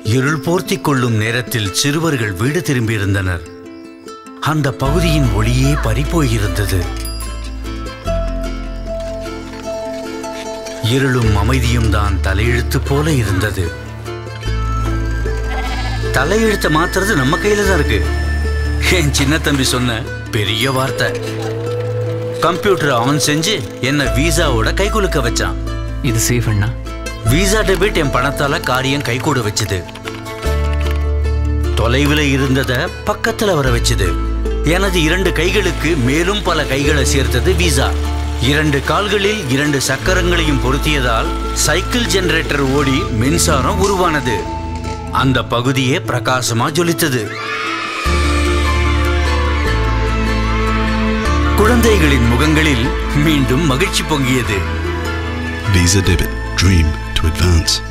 இருள் போர்த்திக் கொள்ளும் நேரத்தில் சிறுவர்கள் வீடு திரும்பியிருந்தனர் அந்த பகுதியின் ஒளியே பறிப்போயிருந்தது இருளும் அமைதியும் தான் தலையெழுத்து போல இருந்தது தலையெழுத்தை மாத்துறது நம்ம கையில தான் இருக்கு என் சின்ன தம்பி சொன்ன பெரிய வார்த்தை கம்ப்யூட்டர் ஆன் செஞ்சு என்ன விசாவோட கை குலுக்க வச்சான் இது சேஃப் அண்ணா விசா டெபிட் என் பணத்தால காரியம் கைகூட வச்சுது தொலைவில் இருந்தத பக்கத்துல வர வச்சுது எனது இரண்டு கைகளுக்கு மேலும் பல கைகளை சேர்த்தது விசா இரண்டு கால்களில் இரண்டு சக்கரங்களையும் பொருத்தியதால் சைக்கிள் ஜெனரேட்டர் ஓடி மின்சாரம் உருவானது அந்த பகுதியே பிரகாசமா ஜொலித்தது குழந்தைகளின் முகங்களில் மீண்டும் மகிழ்ச்சி பொங்கியது Visa Debit. Dream to advance.